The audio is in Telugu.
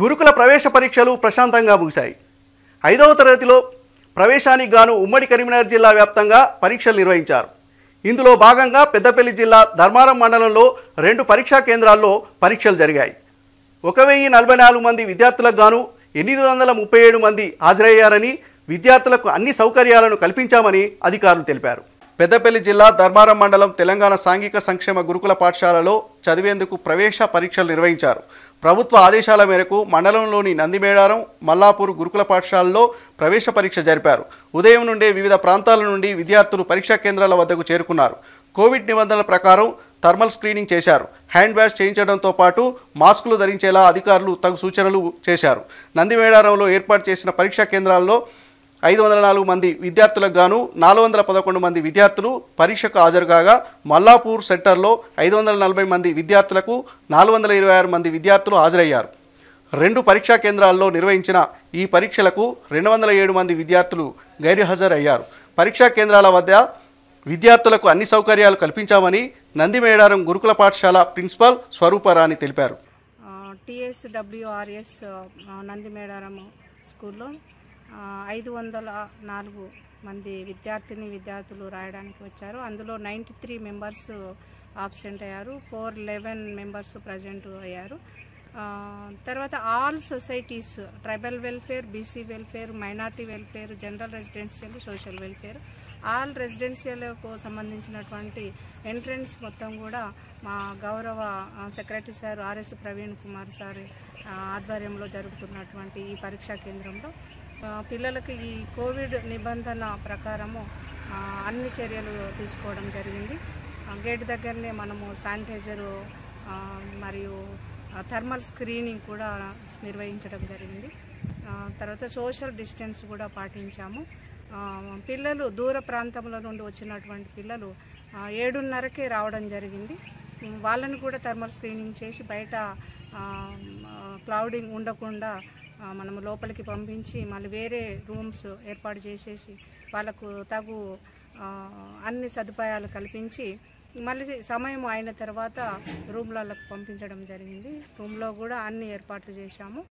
గురుకుల ప్రవేశ పరీక్షలు ప్రశాంతంగా ముగిశాయి ఐదవ తరగతిలో ప్రవేశానికి గాను ఉమ్మడి కరీంనగర్ జిల్లా వ్యాప్తంగా పరీక్షలు నిర్వహించారు ఇందులో భాగంగా పెద్దపల్లి జిల్లా ధర్మారం మండలంలో రెండు పరీక్షా కేంద్రాల్లో పరీక్షలు జరిగాయి ఒక వెయ్యి నలభై నాలుగు మంది విద్యార్థులకు గాను ఎనిమిది వందల ముప్పై ఏడు మంది హాజరయ్యారని విద్యార్థులకు అన్ని సౌకర్యాలను కల్పించామని అధికారులు తెలిపారు పెద్దపల్లి జిల్లా ధర్మారం మండలం తెలంగాణ సాంఘిక సంక్షేమ గురుకుల పాఠశాలలో చదివేందుకు ప్రవేశ పరీక్షలు నిర్వహించారు ప్రభుత్వ ఆదేశాల మేరకు మండలంలోని నందిమేడారం మల్లాపూర్ గురుకుల పాఠశాలలో ప్రవేశ పరీక్ష జరిపారు ఉదయం నుండే వివిధ ప్రాంతాల నుండి విద్యార్థులు పరీక్షా కేంద్రాల వద్దకు చేరుకున్నారు కోవిడ్ నిబంధనల ప్రకారం థర్మల్ స్క్రీనింగ్ చేశారు హ్యాండ్ వాష్ చేయించడంతో పాటు మాస్కులు ధరించేలా అధికారులు తగు సూచనలు చేశారు నందిమేడారంలో ఏర్పాటు చేసిన పరీక్షా కేంద్రాల్లో ఐదు వందల నాలుగు మంది విద్యార్థులకు గాను నాలుగు వందల పదకొండు మంది విద్యార్థులు పరీక్షకు హాజరు కాగా మల్లాపూర్ సెంటర్లో ఐదు వందల నలభై మంది విద్యార్థులకు నాలుగు వందల ఇరవై ఆరు మంది విద్యార్థులు హాజరయ్యారు రెండు పరీక్షా కేంద్రాల్లో నిర్వహించిన ఈ పరీక్షలకు రెండు వందల ఏడు మంది విద్యార్థులు గైర్హాజరయ్యారు పరీక్షా కేంద్రాల వద్ద విద్యార్థులకు అన్ని సౌకర్యాలు కల్పించామని నందిమేడారం గురుకుల పాఠశాల ప్రిన్సిపాల్ స్వరూపరాణి తెలిపారు టిఎస్డబ్ల్యూఆర్ఎస్ నందిమేడారం స్కూల్లో ఆ, ఐదు వందల నాలుగు మంది విద్యార్థిని విద్యార్థులు రాయడానికి వచ్చారు అందులో నైంటీ త్రీ మెంబర్స్ ఆబ్సెంట్ అయ్యారు ఫోర్ లెవెన్ మెంబర్స్ ప్రజెంట్ అయ్యారు ఆ, తర్వాత all societies tribal welfare BC welfare minority welfare general residential social welfare all రెసిడెన్షియల్కు సంబంధించినటువంటి ఎంట్రన్స్ మొత్తం కూడా మా గౌరవ ఆ, secretary sir RS Praveen Kumar sir ఆ, ఆధ్వర్యంలో జరుగుతున్నటువంటి ఈ పరీక్షా కేంద్రంలో ఆ, పిల్లలకి ఈ కోవిడ్ నిబంధన ప్రకారము ఆ, అన్ని చర్యలు తీసుకోవడం జరిగింది ఆ, గేట్ దగ్గరనే మనము శానిటైజరు ఆ, మరియు ఆ, థర్మల్ స్క్రీనింగ్ కూడా నిర్వహించడం జరిగింది ఆ, తర్వాత సోషల్ డిస్టెన్స్ కూడా పాటించాము ఆ, పిల్లలు దూర ప్రాంతంలో నుండి వచ్చినటువంటి పిల్లలు ఆ, ఏడున్నరకే రావడం జరిగింది ఉమ్, వాళ్ళని కూడా థర్మల్ స్క్రీనింగ్ చేసి బయట ఆ, ఆ, క్లౌడింగ్ ఉండకుండా ఆ, మనము లోపలికి పంపించి మళ్ళీ వేరే రూమ్స్ ఏర్పాటు చేసేసి వాళ్ళకు తగు ఆ, అన్ని సదుపాయాలు కల్పించి మళ్ళీ సమయం అయిన తర్వాత రూమ్లకు పంపించడం జరిగింది రూమ్లో కూడా అన్ని ఏర్పాట్లు చేశాము